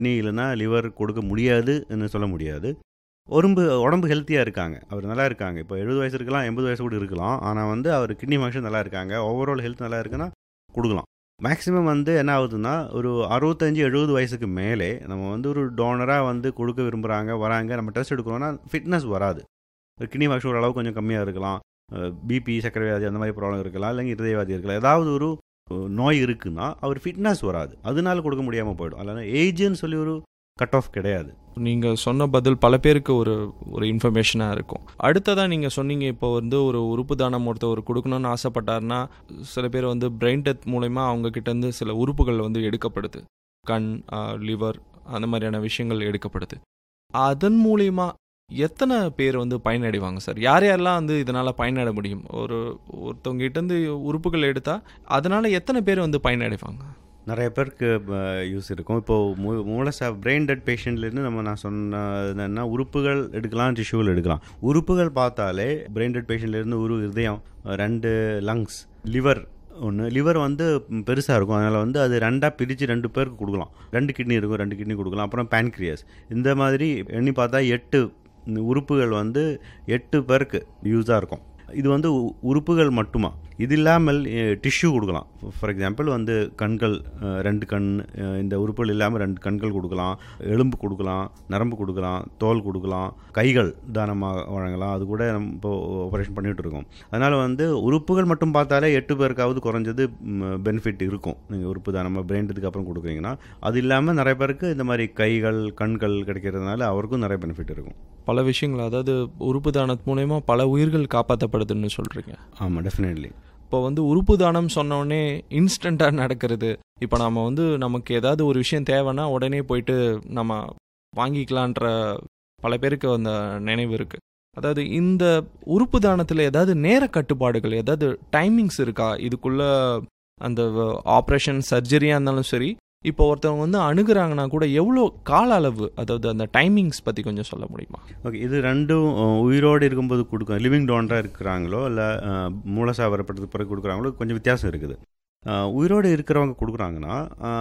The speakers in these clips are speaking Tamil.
கிட்னி இல்லைன்னா லிவர் கொடுக்க முடியாதுன்னு சொல்ல முடியாது உடம்பு உடம்பு ஹெல்த்தியாக இருக்காங்க அவர் நல்லா இருக்காங்க இப்போ எழுபது வயசு இருக்கலாம் எண்பது வயசு கூட இருக்கலாம் ஆனால் வந்து அவர் கிட்னி ஃபங்க்ஷன் நல்லா இருக்காங்க ஓவரால் ஹெல்த் நல்லா இருக்குன்னா கொடுக்கலாம் மேக்ஸிமம் வந்து என்ன ஆகுதுன்னா ஒரு அறுபத்தஞ்சு எழுபது வயசுக்கு மேலே நம்ம வந்து ஒரு டோனராக வந்து கொடுக்க விரும்புகிறாங்க வராங்க நம்ம டெஸ்ட் எடுக்கிறோன்னா ஃபிட்னஸ் வராது கிட்னி ஃபங்க்ஷன் ஓரளவு கொஞ்சம் கம்மியாக இருக்கலாம் பிபி சர்க்கரை வியாதி அந்த மாதிரி ப்ராப்ளம் இருக்கலாம் இல்லைங்க இருதயவாதி இருக்கலாம் ஏதாவது ஒரு நோய் இருக்குன்னா அவர் ஃபிட்னஸ் வராது அதனால கொடுக்க முடியாமல் போயிடும் அதனால் ஏஜ்னு சொல்லி ஒரு கட் ஆஃப் கிடையாது நீங்கள் சொன்ன பதில் பல பேருக்கு ஒரு ஒரு இன்ஃபர்மேஷனாக இருக்கும் அடுத்ததாக நீங்கள் சொன்னீங்க இப்போ வந்து ஒரு உறுப்பு தானம் ஒருத்தர் கொடுக்கணும்னு ஆசைப்பட்டாருன்னா சில பேர் வந்து பிரெயின் டெத் மூலயமா அவங்க கிட்டேருந்து சில உறுப்புகள் வந்து எடுக்கப்படுது கண் லிவர் அந்த மாதிரியான விஷயங்கள் எடுக்கப்படுது அதன் மூலியமா எத்தனை பேர் வந்து பயனடைவாங்க சார் யார் யாரெல்லாம் வந்து இதனால் பயனட முடியும் ஒரு ஒருத்தவங்க கிட்டேருந்து உறுப்புகள் எடுத்தால் அதனால் எத்தனை பேர் வந்து பயனடைவாங்க நிறைய பேருக்கு யூஸ் இருக்கும் இப்போது மூ மூலசா பிரெயின் டெட் பேஷண்ட்லேருந்து நம்ம நான் சொன்ன என்னென்னா உறுப்புகள் எடுக்கலாம் டிஷ்யூகள் எடுக்கலாம் உறுப்புகள் பார்த்தாலே பிரெயின் டெட் பேஷண்ட்லேருந்து ஒரு இதயம் ரெண்டு லங்ஸ் லிவர் ஒன்று லிவர் வந்து பெருசாக இருக்கும் அதனால் வந்து அது ரெண்டாக பிரித்து ரெண்டு பேருக்கு கொடுக்கலாம் ரெண்டு கிட்னி இருக்கும் ரெண்டு கிட்னி கொடுக்கலாம் அப்புறம் பேன்க்ரியாஸ் இந்த மாதிரி எண்ணி பார்த்தா எட்டு உறுப்புகள் வந்து எட்டு பேருக்கு யூஸாக இருக்கும் இது வந்து உறுப்புகள் மட்டுமா இது இல்லாமல் டிஷ்யூ கொடுக்கலாம் ஃபார் எக்ஸாம்பிள் வந்து கண்கள் ரெண்டு கண் இந்த உறுப்புகள் இல்லாமல் ரெண்டு கண்கள் கொடுக்கலாம் எலும்பு கொடுக்கலாம் நரம்பு கொடுக்கலாம் தோல் கொடுக்கலாம் கைகள் தானமாக வழங்கலாம் அது கூட நம்ம இப்போ ஆப்ரேஷன் பண்ணிகிட்டு இருக்கோம் அதனால் வந்து உறுப்புகள் மட்டும் பார்த்தாலே எட்டு பேருக்காவது குறைஞ்சது பெனிஃபிட் இருக்கும் நீங்கள் உறுப்பு தானமாக பிரெயின்டுக்கு அப்புறம் கொடுக்குறீங்கன்னா அது இல்லாமல் நிறைய பேருக்கு இந்த மாதிரி கைகள் கண்கள் கிடைக்கிறதுனால அவருக்கும் நிறைய பெனிஃபிட் இருக்கும் பல விஷயங்கள் அதாவது உறுப்பு தானத்து மூலயமா பல உயிர்கள் காப்பாற்றப்படுதுன்னு சொல்கிறீங்க ஆமாம் டெஃபினெட்லி இப்போ வந்து உறுப்பு தானம் சொன்னோடனே இன்ஸ்டண்ட்டாக நடக்கிறது இப்போ நம்ம வந்து நமக்கு ஏதாவது ஒரு விஷயம் தேவைன்னா உடனே போயிட்டு நம்ம வாங்கிக்கலான்ற பல பேருக்கு அந்த நினைவு இருக்குது அதாவது இந்த உறுப்பு தானத்தில் ஏதாவது நேர கட்டுப்பாடுகள் ஏதாவது டைமிங்ஸ் இருக்கா இதுக்குள்ள அந்த ஆப்ரேஷன் சர்ஜரியாக இருந்தாலும் சரி இப்போ ஒருத்தவங்க வந்து அணுகுறாங்கன்னா கூட எவ்வளோ கால அளவு அதாவது அந்த டைமிங்ஸ் பற்றி கொஞ்சம் சொல்ல முடியுமா ஓகே இது ரெண்டும் உயிரோடு இருக்கும்போது கொடுக்கும் லிவிங் டோனராக இருக்கிறாங்களோ இல்லை மூலசாவரப்பட்டதுக்கு பிறகு கொடுக்குறாங்களோ கொஞ்சம் வித்தியாசம் இருக்குது உயிரோடு இருக்கிறவங்க கொடுக்குறாங்கன்னா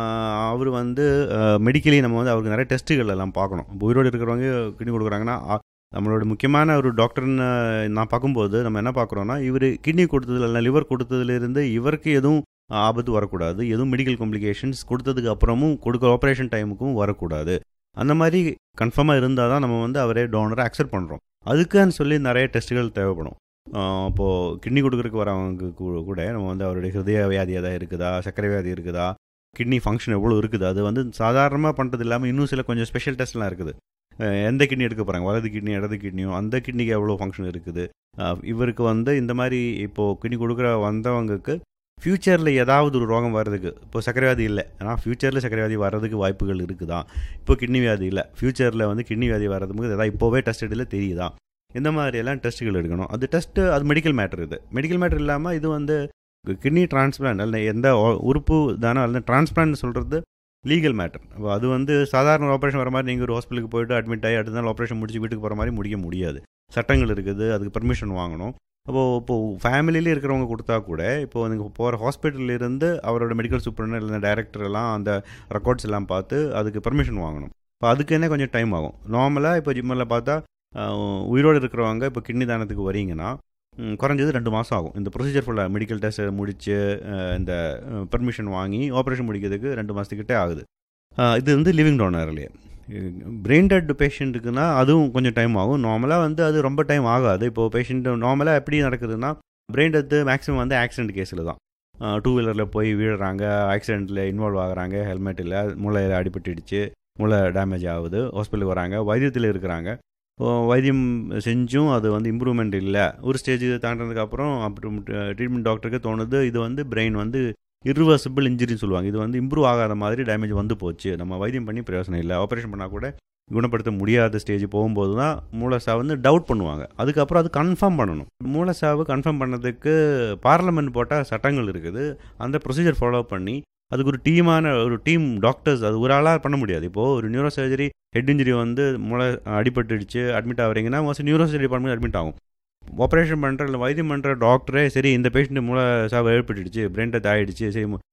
அவர் வந்து மெடிக்கலி நம்ம வந்து அவருக்கு நிறைய டெஸ்ட்டுகள் எல்லாம் பார்க்கணும் உயிரோடு இருக்கிறவங்க கிட்னி கொடுக்குறாங்கன்னா நம்மளோட முக்கியமான ஒரு டாக்டர்னு நான் பார்க்கும்போது நம்ம என்ன பார்க்குறோன்னா இவர் கிட்னி கொடுத்ததுல இல்லை லிவர் கொடுத்ததுலேருந்து இவருக்கு எதுவும் ஆபத்து வரக்கூடாது எதுவும் மெடிக்கல் காம்ப்ளிகேஷன்ஸ் கொடுத்ததுக்கு அப்புறமும் கொடுக்குற ஆப்ரேஷன் டைமுக்கும் வரக்கூடாது அந்த மாதிரி கன்ஃபார்மாக இருந்தால் தான் நம்ம வந்து அவரே டோனரை அக்செப்ட் பண்ணுறோம் அதுக்குன்னு சொல்லி நிறைய டெஸ்ட்டுகள் தேவைப்படும் இப்போது கிட்னி கொடுக்குறதுக்கு வரவங்க கூட நம்ம வந்து அவருடைய ஹிருதய வியாதி எதாவது இருக்குதா சர்க்கரை வியாதி இருக்குதா கிட்னி ஃபங்க்ஷன் எவ்வளோ இருக்குது அது வந்து சாதாரணமாக பண்ணுறது இல்லாமல் இன்னும் சில கொஞ்சம் ஸ்பெஷல் டெஸ்ட்லாம் இருக்குது எந்த கிட்னி எடுக்க போகிறாங்க வலது கிட்னி இடது கிட்னியும் அந்த கிட்னிக்கு எவ்வளோ ஃபங்க்ஷன் இருக்குது இவருக்கு வந்து இந்த மாதிரி இப்போது கிட்னி கொடுக்குற வந்தவங்களுக்கு ஃப்யூச்சரில் ஏதாவது ஒரு ரோகம் வர்றதுக்கு இப்போ சக்கரை வியாதி இல்லை ஆனால் ஃப்யூச்சரில் சக்கரை வியாதி வர்றதுக்கு வாய்ப்புகள் இருக்குதா இப்போ கிட்னி வியாதி இல்லை ஃப்யூச்சரில் வந்து கிட்னி வியாதி வர்றதுக்கு ஏதாவது இப்போவே டெஸ்ட் எடுல தெரியுதா இந்த மாதிரியெல்லாம் டெஸ்ட்டுகள் எடுக்கணும் அது டெஸ்ட்டு அது மெடிக்கல் மேட்டர் இது மெடிக்கல் மேட்டர் இல்லாமல் இது வந்து கிட்னி டிரான்ஸ்பிளான்ட் அல்ல எந்த உறுப்பு தானோ அல்ல டிரான்ஸ்பிளான்ட் சொல்கிறது லீகல் மேட்டர் அது வந்து சாதாரண ஆப்ரேஷன் வர மாதிரி நீங்கள் ஒரு ஹாஸ்பிட்டலுக்கு போயிட்டு அட்மிட் ஆகி அடுத்த நாள் ஆப்ரேஷன் முடிச்சு வீட்டுக்கு போகிற மாதிரி முடிக்க முடியாது சட்டங்கள் இருக்குது அதுக்கு பெர்மிஷன் வாங்கணும் அப்போது இப்போது ஃபேமிலியிலே இருக்கிறவங்க கொடுத்தா கூட இப்போது நீங்கள் போகிற ஹாஸ்பிட்டல்லேருந்து அவரோட மெடிக்கல் சூப்பர்னு இல்லை டைரக்டர் எல்லாம் அந்த ரெக்கார்ட்ஸ் எல்லாம் பார்த்து அதுக்கு பெர்மிஷன் வாங்கணும் இப்போ அதுக்கு என்ன கொஞ்சம் டைம் ஆகும் நார்மலாக இப்போ ஜிம்மில் பார்த்தா உயிரோடு இருக்கிறவங்க இப்போ கிட்னி தானத்துக்கு வரீங்கன்னா குறைஞ்சது ரெண்டு மாதம் ஆகும் இந்த ப்ரொசீஜர் ஃபுல்லாக மெடிக்கல் டெஸ்ட் முடித்து இந்த பெர்மிஷன் வாங்கி ஆப்ரேஷன் முடிக்கிறதுக்கு ரெண்டு மாதத்துக்கிட்டே ஆகுது இது வந்து லிவிங் டோனர்லேயே பிரெயின் டெட் பேஷண்ட்டுக்குன்னா அதுவும் கொஞ்சம் டைம் ஆகும் நார்மலாக வந்து அது ரொம்ப டைம் ஆகாது இப்போது பேஷண்ட் நார்மலாக எப்படி நடக்குதுன்னா பிரெயின் டெத்து மேக்ஸிமம் வந்து ஆக்சிடென்ட் கேஸில் தான் டூ வீலரில் போய் வீழுறாங்க ஆக்சிடெண்ட்டில் இன்வால்வ் ஆகுறாங்க ஹெல்மெட் இல்லை மூளையில் அடிபட்டுடுச்சு மூளை டேமேஜ் ஆகுது ஹாஸ்பிட்டலுக்கு வராங்க வைத்தியத்தில் இருக்கிறாங்க வைத்தியம் செஞ்சும் அது வந்து இம்ப்ரூவ்மெண்ட் இல்லை ஒரு ஸ்டேஜ் தாண்டினதுக்கப்புறம் அப்புறம் ட்ரீட்மெண்ட் டாக்டருக்கு தோணுது இது வந்து பிரெயின் வந்து இர்ரிவர்சிபிள் இன்ஜுரின்னு சொல்லுவாங்க இது வந்து இம்ப்ரூவ் ஆகாத மாதிரி டேமேஜ் வந்து போச்சு நம்ம வைத்தியம் பண்ணி பிரயோசனம் இல்லை ஆப்ரேஷன் பண்ணால் கூட குணப்படுத்த முடியாத ஸ்டேஜ் போகும்போது தான் மூலசாவு வந்து டவுட் பண்ணுவாங்க அதுக்கப்புறம் அது கன்ஃபார்ம் பண்ணணும் மூலசாவு கன்ஃபார்ம் பண்ணதுக்கு பார்லமெண்ட் போட்டால் சட்டங்கள் இருக்குது அந்த ப்ரொசீஜர் ஃபாலோ பண்ணி அதுக்கு ஒரு டீமான ஒரு டீம் டாக்டர்ஸ் அது ஒரு ஆளாக பண்ண முடியாது இப்போது ஒரு நியூரோ சர்ஜரி ஹெட் இன்ஜுரி வந்து மூளை அடிபட்டுடுச்சு அட்மிட் ஆகிறீங்கன்னா most neuro surgery department admit ஆகும் ஆப்ரேஷன் பண்ணுற இல்லை வைத்தியம் பண்ணுற டாக்டரே சரி இந்த பேஷண்ட்டு மூளை சாவை ஏற்பட்டுடுச்சு பிரெயின் டெத் ஆகிடுச்சு சரி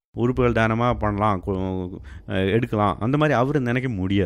உறுப்புகள் தானமாக பண்ணலாம் கு- அஹ் எடுக்கலாம் அந்த மாதிரி அவர் நினைக்க முடியாது